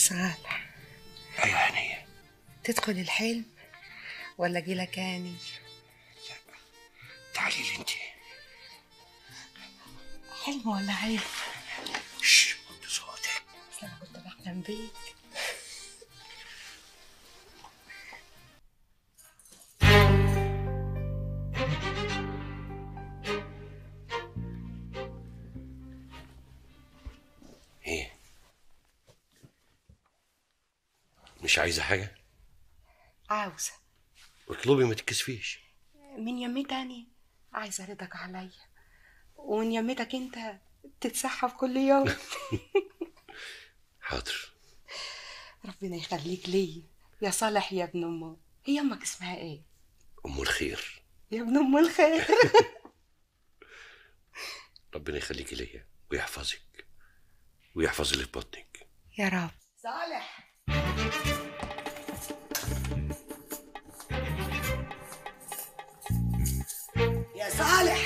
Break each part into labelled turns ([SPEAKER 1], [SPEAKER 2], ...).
[SPEAKER 1] صالح
[SPEAKER 2] ايوه هنيه
[SPEAKER 1] تدخل الحلم ولا اجيلك اني
[SPEAKER 2] تعالي لي انت
[SPEAKER 1] حلم ولا عيب
[SPEAKER 2] شش وطي صوتك
[SPEAKER 1] اصل انا كنت بحلم بيك
[SPEAKER 2] ايه مش عايزه حاجه
[SPEAKER 1] عاوزة
[SPEAKER 2] اطلبي ما تتكسفيش
[SPEAKER 1] من يمي تاني عايزة رضاك عليا ومن يمتك انت تتسحب كل يوم
[SPEAKER 2] حاضر
[SPEAKER 1] ربنا يخليك لي يا صالح يا ابن امه هي امك اسمها ايه
[SPEAKER 2] ام الخير
[SPEAKER 1] يا ابن ام الخير
[SPEAKER 2] ربنا يخليكي ليا ويحفظك ويحفظ اللي في بطنك
[SPEAKER 1] يا رب
[SPEAKER 3] صالح يا صالح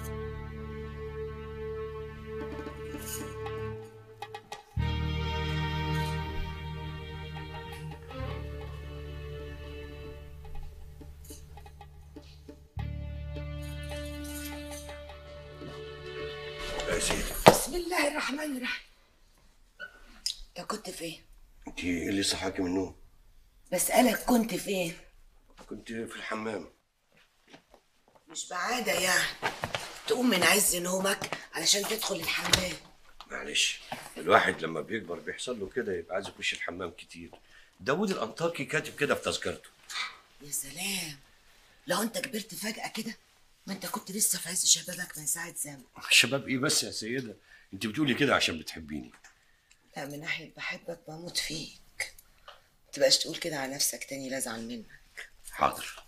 [SPEAKER 2] يا سيدي
[SPEAKER 3] بسم الله الرحمن الرحيم انت كنت فين
[SPEAKER 2] انت ايه اللي صحاكي من النوم
[SPEAKER 3] بسألك كنت فين
[SPEAKER 2] كنت في الحمام
[SPEAKER 3] مش بعادة يعني تقوم من عز نومك علشان تدخل الحمام
[SPEAKER 2] معلش الواحد لما بيكبر بيحصل له كده يبقى عايز يخش الحمام كتير داوود الانطاكي كاتب كده في تذكرته
[SPEAKER 3] يا سلام لو انت كبرت فجأة كده ما انت كنت لسه في عز شبابك من ساعة زمن
[SPEAKER 2] شباب ايه بس يا سيده انت بتقولي كده عشان بتحبيني
[SPEAKER 3] لا من ناحية بحبك بموت فيك متبقاش تقول كده على نفسك تاني لا ازعل منك
[SPEAKER 2] حاضر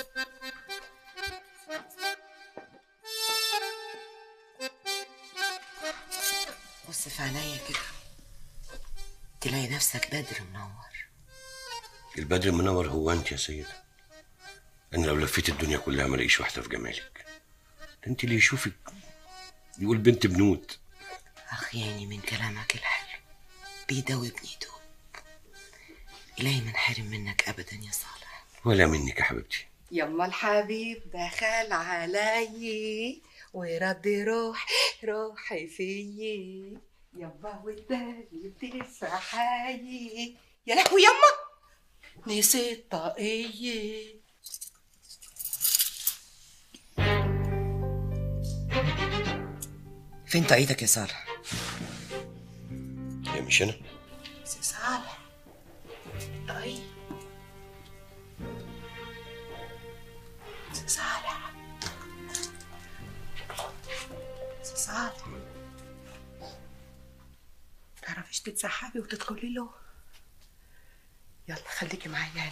[SPEAKER 3] بص في عينيا كده تلاقي نفسك بدر منور
[SPEAKER 2] البدر المنور هو انت يا سيده انا لو لفيت الدنيا كلها ما الاقيش واحده في جمالك ده انت اللي يشوفك يقول بنت بنوت
[SPEAKER 3] اخ يعني من كلامك الحلو بيدوبني دوب إلهي ما انحرم منك ابدا يا صالح
[SPEAKER 2] ولا منك يا حبيبتي
[SPEAKER 1] يما الحبيب دخل علي ورد روح روحي فيي يما والدالي بتسحايي يا لهوي يما نسيت طاقية
[SPEAKER 3] فين طاقيتك يا صالح
[SPEAKER 2] يا مش انا
[SPEAKER 3] سي صالح طاقية سي صالح سي صالح
[SPEAKER 1] تعرفيش تتسحبي وتدخلي له يلا خليكي معايا يعني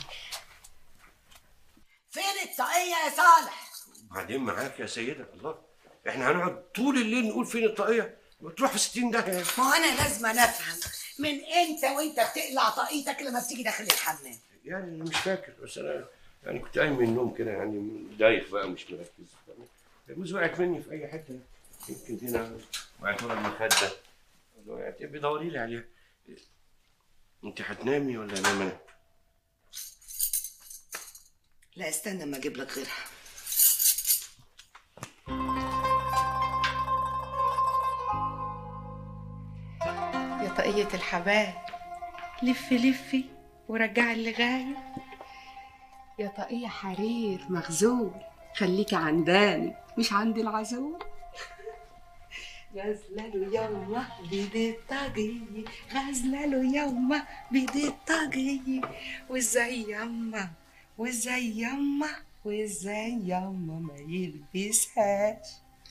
[SPEAKER 3] فين الطاقية يا صالح
[SPEAKER 2] بعدين معاك يا سيده الله احنا هنقعد طول الليل نقول فين الطاقيه وتروح في 60 داهيه
[SPEAKER 3] ما هو انا لازم افهم من امتى وانت بتقلع طاقيتك لما بتيجي داخل الحمام
[SPEAKER 2] يعني أنا مش فاكر بس انا يعني كنت قايم من النوم كده يعني دايخ بقى مش مركز الجوز وقعت مني في اي حته يمكن هنا وقعت ورا المخده وقعت بدوري لي عليها انت هتنامي ولا انام انا؟
[SPEAKER 3] لا استنى اما اجيب لك غيرها
[SPEAKER 1] يا طاقية الحباب لفي لفي ورجعي اللي غايب يا طاقية حرير مخزون خليكي عنداني مش عند العزول غزلة له يومه بيدي الطاقية غزلة له يومه بيدي الطاقية وازاي يما وازاي يما وازاي يما ما يلبسهاش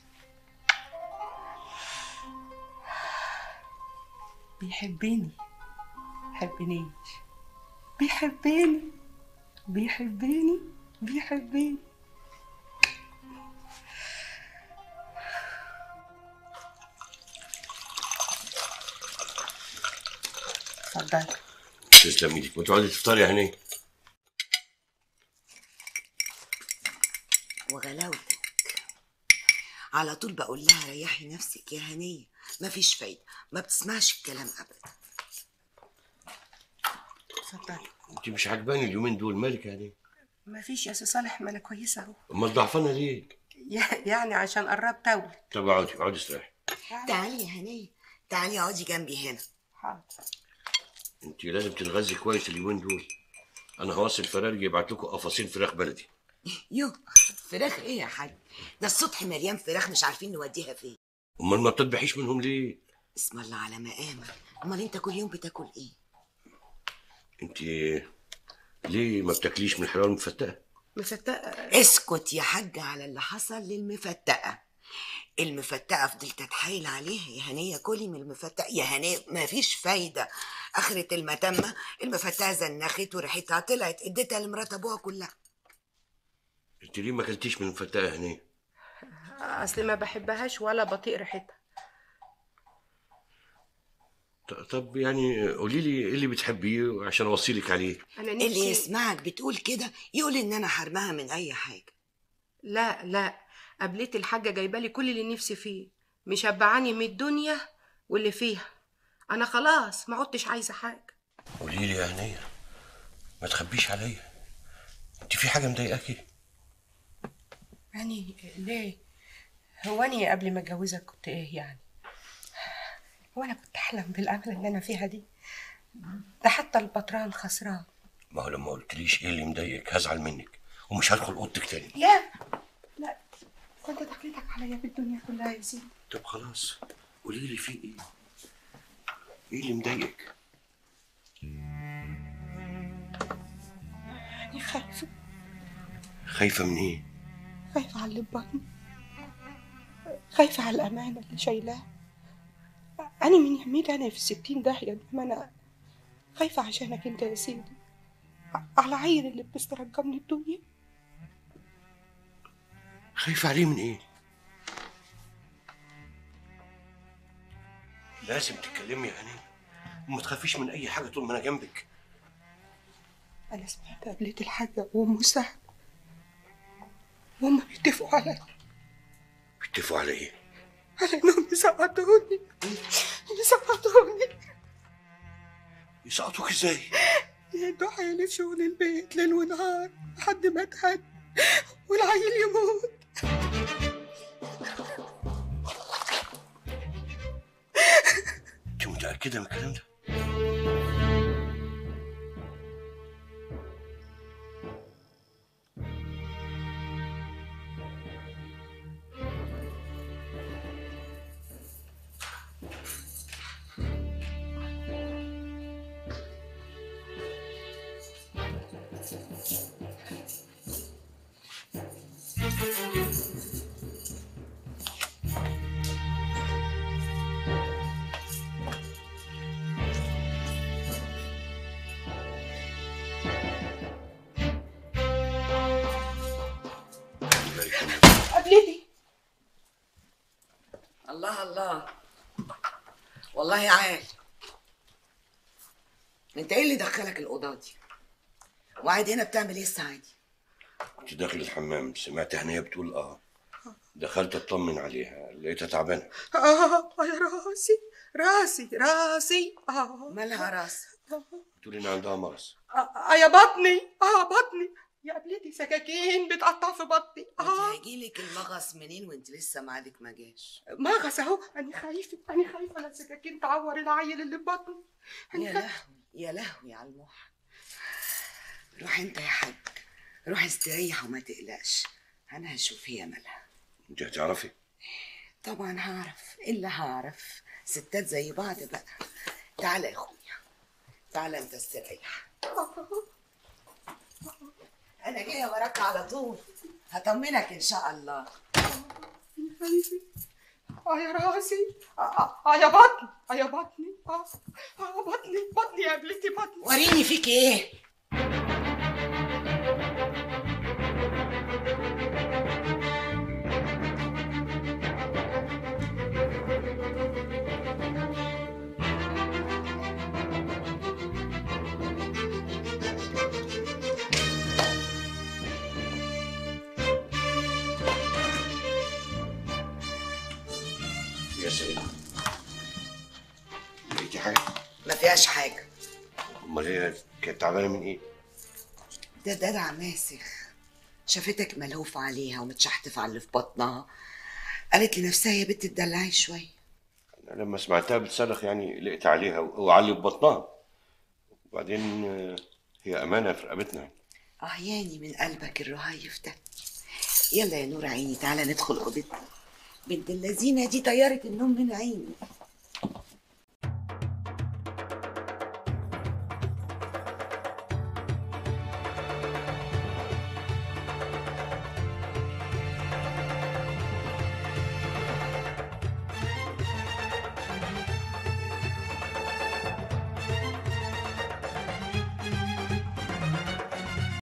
[SPEAKER 1] بيحبني حبنيش بيحبني بيحبني بيحبني اتفضلي
[SPEAKER 2] تسلم ايدك وتقعدي تفطري يا هنيه
[SPEAKER 3] وغلاوتك على طول بقول لها ريحي نفسك يا هنية مفيش فايدة ما بتسمعش الكلام أبدا
[SPEAKER 1] اتفضلي
[SPEAKER 2] انت مش عجباني اليومين دول مالك يعني
[SPEAKER 1] ما فيش يا سي صالح ما انا كويسه اهو
[SPEAKER 2] امال ضعفانه ليه
[SPEAKER 1] يا- يعني عشان قربت اولد
[SPEAKER 2] طب اقعدي اقعدي استريحي
[SPEAKER 3] تعالي يا هنيه تعالي اقعدي جنبي هنا
[SPEAKER 1] حاضر
[SPEAKER 2] انت لازم تتغذي كويس اليومين دول انا هواصل فرارجي يبعت لكم قفاصين فراخ بلدي
[SPEAKER 3] يو فراخ ايه يا حاج ده السطح مليان فراخ مش عارفين نوديها فين
[SPEAKER 2] امال ما بتذبحيش منهم ليه
[SPEAKER 3] اسم الله على مقامك امال انت كل يوم بتاكل ايه
[SPEAKER 2] انت ليه ما بتاكليش من الحلاوه المفتقه
[SPEAKER 1] مفتقه
[SPEAKER 3] اسكت يا حاج على اللي حصل للمفتقه المفتقه فضلت اتحايل عليها يا هنيه كلي من المفتقه يا هنيه ما فيش فايده اخرة المتمه المفتقه زنخت وريحتها طلعت اديتها لمرات ابوها كلها
[SPEAKER 2] انت ليه ما اكلتيش من المفتقه هنا
[SPEAKER 1] اصل ما بحبهاش ولا بطيق ريحتها
[SPEAKER 2] ط- طب يعني قولي لي ايه اللي بتحبيه عشان اوصيلك عليه
[SPEAKER 1] انا
[SPEAKER 3] اللي
[SPEAKER 1] نفسي
[SPEAKER 3] يسمعك بتقول كده يقول ان انا حرمها من اي حاجه
[SPEAKER 1] لا لا قابلت الحاجه جايبه لي كل اللي نفسي فيه مشبعاني من الدنيا واللي فيها انا خلاص ما عدتش عايزه حاجه
[SPEAKER 2] قولي لي يا هنيه ما تخبيش عليا انت في حاجه مضايقاكي
[SPEAKER 1] يعني ليه هو انا قبل ما اتجوزك كنت ايه يعني هو انا كنت احلم بالامل اللي انا فيها دي ده حتى البطران خسران
[SPEAKER 2] ما هو لما قلتليش ايه اللي مضايقك هزعل منك ومش هدخل اوضتك تاني
[SPEAKER 1] لا لا كنت تقليدك عليا بالدنيا كلها يا سيدي
[SPEAKER 2] طب خلاص قولي لي في ايه ايه اللي مضايقك
[SPEAKER 1] أنا خايفة
[SPEAKER 2] خايفه من ايه
[SPEAKER 1] خايفة على اللي في بطني خايفة على الأمانة اللي شايلاها أنا من يميت أنا في الستين داهية إنما أنا خايفة عشانك أنت يا سيدي ع- على عيل اللي بتسترجى من الدنيا
[SPEAKER 2] خايفه عليه من ايه لازم تتكلمي يا هنيه وما تخافيش من اي حاجه طول ما انا جنبك
[SPEAKER 1] أنا سمعت قبلت الحاجة وأم سعد وهم بيتفقوا على
[SPEAKER 2] بيتفقوا على ايه
[SPEAKER 1] على إنهم يسقطوني يسقطوني
[SPEAKER 2] يسقطوك ازاي
[SPEAKER 1] يدوا حيلي في شغل البيت ليل ونهار لحد ما اتهد والعيل يموت
[SPEAKER 2] انت متاكده من الكلام ده
[SPEAKER 1] قبلتي
[SPEAKER 3] الله الله والله عال انت ايه اللي دخلك الاوضه دي وقاعد هنا بتعمل ايه الساعه دي
[SPEAKER 2] كنت داخل الحمام سمعت هنيه بتقول اه دخلت اطمن عليها لقيتها تعبانه
[SPEAKER 1] آه يا راسي راسي راسي آه
[SPEAKER 3] مالها راس
[SPEAKER 2] بتقول ان عندها مرض
[SPEAKER 1] آه يا بطني آه بطني يا قبلتي سكاكين بتقطع في بطني
[SPEAKER 3] انت
[SPEAKER 1] آه
[SPEAKER 3] هيجيلك المغص منين وانت لسه ميعادك ما جاش
[SPEAKER 1] مغص أهو أنا خايفة أنا خايفة لا السكاكين تعور العيل اللي في بطني
[SPEAKER 3] يا
[SPEAKER 1] أنا خايفة
[SPEAKER 3] لهوي يا لهوي على المح روح انت يا حاج روح استريح وما تقلقش انا هشوف هي مالها
[SPEAKER 2] انت هتعرفي
[SPEAKER 3] طبعا هعرف الا هعرف ستات زي بعض بقى تعالى يا اخويا تعالى انت استريح انا جايه وراك على طول هطمنك ان شاء الله
[SPEAKER 1] خايفة آه يا راسي آه, آه, آه يا بطني آه يا بطني آه, آه بطني بطني يا قبلتي بطني
[SPEAKER 3] وريني فيك ايه
[SPEAKER 2] يا سيدي لقيتي حاجه
[SPEAKER 3] ما فيهاش حاجه
[SPEAKER 2] امال هي كانت تعبانه من ايه؟
[SPEAKER 3] ده دلع ماسخ شافتك ملهوف عليها ومتشحتف على اللي في بطنها قالت لنفسها يا بنت تدلعي شوي
[SPEAKER 2] انا لما سمعتها بتصرخ يعني لقيت عليها وعلي ببطنها وبعدين آه، هي امانه في رقبتنا
[SPEAKER 3] أعياني من قلبك الرهيف ده يلا يا نور عيني تعالى ندخل أوضتنا بنت اللذينة دي طيرت النوم من عيني